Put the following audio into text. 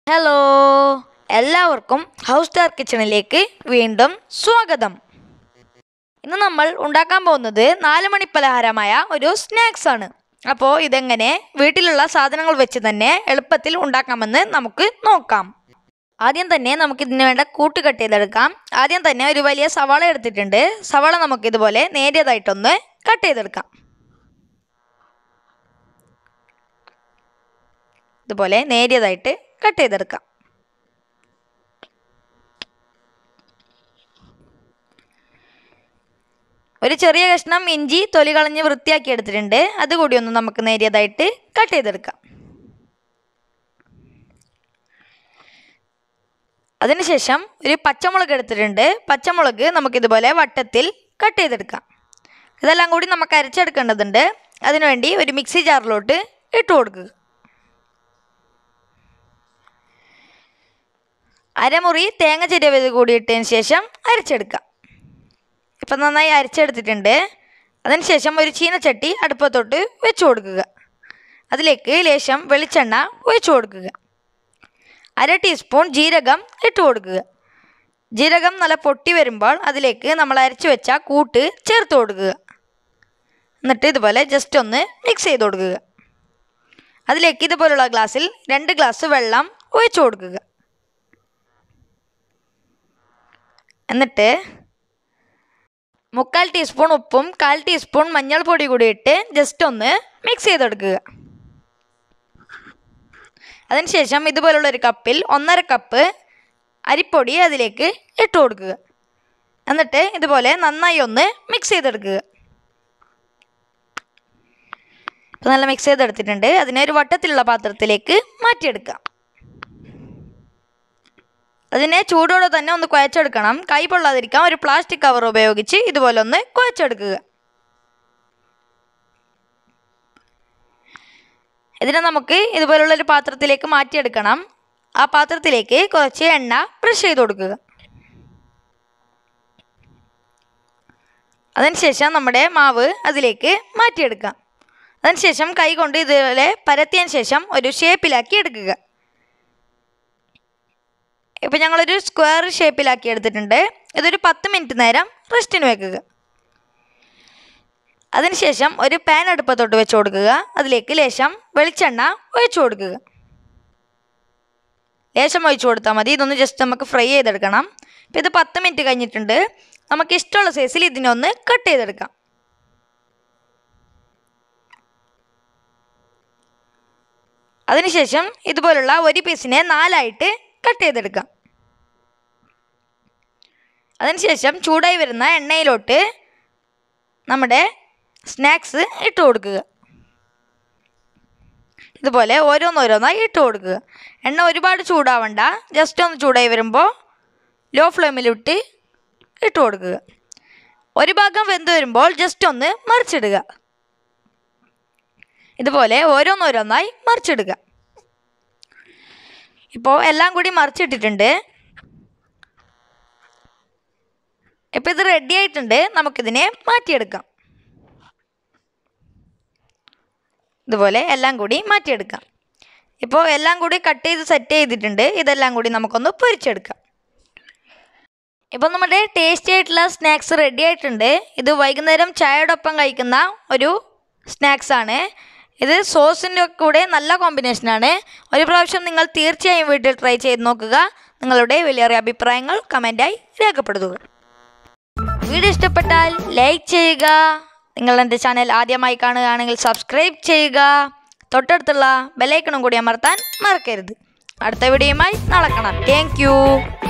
hello എല്ലാവർക്കും house star കിച്ചണിലേക്ക് വീണ്ടും സ്വാഗതം ഇന്ന് നമ്മൾ ഉണ്ടാക്കാൻ പോകുന്നത് നാല് മണി പലഹാരമായ ഒരു സ്നാക്സ് ആണ് അപ്പോൾ ഇതെങ്ങനെ വീട്ടിലുള്ള സാധനങ്ങൾ വെച്ച് തന്നെ എളുപ്പത്തിൽ ഉണ്ടാക്കാമെന്ന് നമുക്ക് നോക്കാം ആദ്യം തന്നെ നമുക്ക് ഇതിന് വേണ്ട കൂട്ട് കട്ട് ചെയ്തെടുക്കാം ആദ്യം തന്നെ ഒരു വലിയ സവാള എടുത്തിട്ടുണ്ട് സവാള നമുക്ക് ഇതുപോലെ നേരിയതായിട്ടൊന്ന് കട്ട് ചെയ്തെടുക്കാം ഇതുപോലെ നേരിയതായിട്ട് കട്ട് ചെയ്തെടുക്കാം ഒരു ചെറിയ കഷ്ണം ഇഞ്ചി തൊലി കളഞ്ഞ് വൃത്തിയാക്കി എടുത്തിട്ടുണ്ട് അതുകൂടി ഒന്ന് നമുക്ക് നേരിയതായിട്ട് കട്ട് ചെയ്തെടുക്കാം അതിനുശേഷം ഒരു പച്ചമുളക് എടുത്തിട്ടുണ്ട് പച്ചമുളക് നമുക്കിതുപോലെ വട്ടത്തിൽ കട്ട് ചെയ്തെടുക്കാം ഇതെല്ലാം കൂടി നമുക്ക് അരച്ചെടുക്കേണ്ടതുണ്ട് അതിനുവേണ്ടി ഒരു മിക്സി ജാറിലോട്ട് ഇട്ട് കൊടുക്കുക അരമുറി തേങ്ങ ചിരവിയത് കൂടി ഇട്ടതിന് ശേഷം അരച്ചെടുക്കാം ഇപ്പം നന്നായി അരച്ചെടുത്തിട്ടുണ്ട് അതിനുശേഷം ഒരു ചീനച്ചട്ടി അടുപ്പത്തോട്ട് വെച്ച് കൊടുക്കുക അതിലേക്ക് ലേശം വെളിച്ചെണ്ണ ഒഴിച്ചു കൊടുക്കുക അര ടീസ്പൂൺ ജീരകം ഇട്ട് കൊടുക്കുക ജീരകം നല്ല പൊട്ടി വരുമ്പോൾ അതിലേക്ക് നമ്മൾ അരച്ചു വെച്ച കൂട്ട് ചേർത്ത് കൊടുക്കുക എന്നിട്ട് ഇതുപോലെ ജസ്റ്റ് ഒന്ന് മിക്സ് ചെയ്ത് കൊടുക്കുക അതിലേക്ക് ഇതുപോലുള്ള ഗ്ലാസ്സിൽ രണ്ട് ഗ്ലാസ് വെള്ളം ഒഴിച്ചു കൊടുക്കുക എന്നിട്ട് മുക്കാൽ ടീസ്പൂൺ ഉപ്പും കാൽ ടീസ്പൂൺ മഞ്ഞൾപ്പൊടി കൂടി ഇട്ട് ജസ്റ്റ് ഒന്ന് മിക്സ് ചെയ്തെടുക്കുക അതിനുശേഷം ഇതുപോലുള്ള ഒരു കപ്പിൽ ഒന്നര കപ്പ് അരിപ്പൊടി അതിലേക്ക് ഇട്ട് കൊടുക്കുക എന്നിട്ട് ഇതുപോലെ നന്നായി ഒന്ന് മിക്സ് ചെയ്തെടുക്കുക ഇപ്പം നല്ല മിക്സ് ചെയ്തെടുത്തിട്ടുണ്ട് അതിനെ ഒരു വട്ടത്തിലുള്ള പാത്രത്തിലേക്ക് മാറ്റിയെടുക്കാം അതിനെ ചൂടോടെ തന്നെ ഒന്ന് കുഴച്ചെടുക്കണം കൈ പൊള്ളാതിരിക്കാൻ ഒരു പ്ലാസ്റ്റിക് കവർ ഉപയോഗിച്ച് ഇതുപോലെ ഒന്ന് കുഴച്ചെടുക്കുക ഇതിനെ നമുക്ക് ഇതുപോലുള്ള ഒരു പാത്രത്തിലേക്ക് മാറ്റിയെടുക്കണം ആ പാത്രത്തിലേക്ക് കുറച്ച് എണ്ണ ബ്രഷ് ചെയ്ത് കൊടുക്കുക അതിനുശേഷം നമ്മുടെ മാവ് അതിലേക്ക് മാറ്റിയെടുക്കാം അതിനുശേഷം കൈ കൊണ്ട് ഇതുപോലെ പരത്തിയതിന് ശേഷം ഒരു ഷേപ്പിലാക്കി എടുക്കുക ഇപ്പം ഞങ്ങളൊരു സ്ക്വയർ ഷേപ്പിലാക്കി എടുത്തിട്ടുണ്ട് ഇതൊരു പത്ത് മിനിറ്റ് നേരം റെസ്റ്റിന് വെക്കുക അതിനുശേഷം ഒരു പാൻ അടുപ്പത്തോട്ട് വെച്ച് കൊടുക്കുക അതിലേക്ക് ലേശം വെളിച്ചെണ്ണ ഒഴിച്ചു കൊടുക്കുക ലേശം ഒഴിച്ചു കൊടുത്താൽ മതി ഇതൊന്ന് ജസ്റ്റ് നമുക്ക് ഫ്രൈ ചെയ്തെടുക്കണം ഇപ്പം ഇത് പത്ത് മിനിറ്റ് കഴിഞ്ഞിട്ടുണ്ട് നമുക്ക് ഇഷ്ടമുള്ള സൈസിൽ ഇതിനെ ഒന്ന് കട്ട് ചെയ്തെടുക്കാം അതിനുശേഷം ഇതുപോലുള്ള ഒരു പീസിനെ നാലായിട്ട് കട്ട് ചെയ്തെടുക്കാം അതിനുശേഷം ചൂടായി വരുന്ന എണ്ണയിലോട്ട് നമ്മുടെ സ്നാക്സ് ഇട്ട് കൊടുക്കുക ഇതുപോലെ ഓരോന്നോരോന്നായി ഇട്ട് കൊടുക്കുക എണ്ണ ഒരുപാട് ചൂടാവണ്ട ജസ്റ്റ് ഒന്ന് ചൂടായി വരുമ്പോൾ ലോ ഫ്ലെയിമിലിട്ട് ഇട്ട് കൊടുക്കുക ഒരു ഭാഗം വെന്ത് വരുമ്പോൾ ജസ്റ്റ് ഒന്ന് മറിച്ചിടുക ഇതുപോലെ ഓരോന്നോരോന്നായി മറിച്ചിടുക ഇപ്പോൾ എല്ലാം കൂടി മറിച്ചിട്ടിട്ടുണ്ട് ഇപ്പോൾ ഇത് റെഡി ആയിട്ടുണ്ട് നമുക്കിതിനെ മാറ്റിയെടുക്കാം ഇതുപോലെ എല്ലാം കൂടി മാറ്റിയെടുക്കാം ഇപ്പോൾ എല്ലാം കൂടി കട്ട് ചെയ്ത് സെറ്റ് ചെയ്തിട്ടുണ്ട് ഇതെല്ലാം കൂടി നമുക്കൊന്ന് പൊരിച്ചെടുക്കാം ഇപ്പോൾ നമ്മുടെ ടേസ്റ്റി ആയിട്ടുള്ള സ്നാക്സ് റെഡി ആയിട്ടുണ്ട് ഇത് വൈകുന്നേരം ചായയോടൊപ്പം കഴിക്കുന്ന ഒരു സ്നാക്സ് ആണ് ഇത് സോസിൻ്റെ കൂടെ നല്ല കോമ്പിനേഷനാണ് ഒരു പ്രാവശ്യം നിങ്ങൾ തീർച്ചയായും വീട്ടിൽ ട്രൈ ചെയ്ത് നോക്കുക നിങ്ങളുടെ വിലയേറിയ അഭിപ്രായങ്ങൾ കമൻറ്റായി രേഖപ്പെടുത്തുക വീഡിയോ ഇഷ്ടപ്പെട്ടാൽ ലൈക്ക് ചെയ്യുക നിങ്ങൾ എൻ്റെ ചാനൽ ആദ്യമായി കാണുകയാണെങ്കിൽ സബ്സ്ക്രൈബ് ചെയ്യുക തൊട്ടടുത്തുള്ള ബെലൈക്കണും കൂടി അമർത്താൻ മറക്കരുത് അടുത്ത വീഡിയോയുമായി നാളെ കാണാം താങ്ക്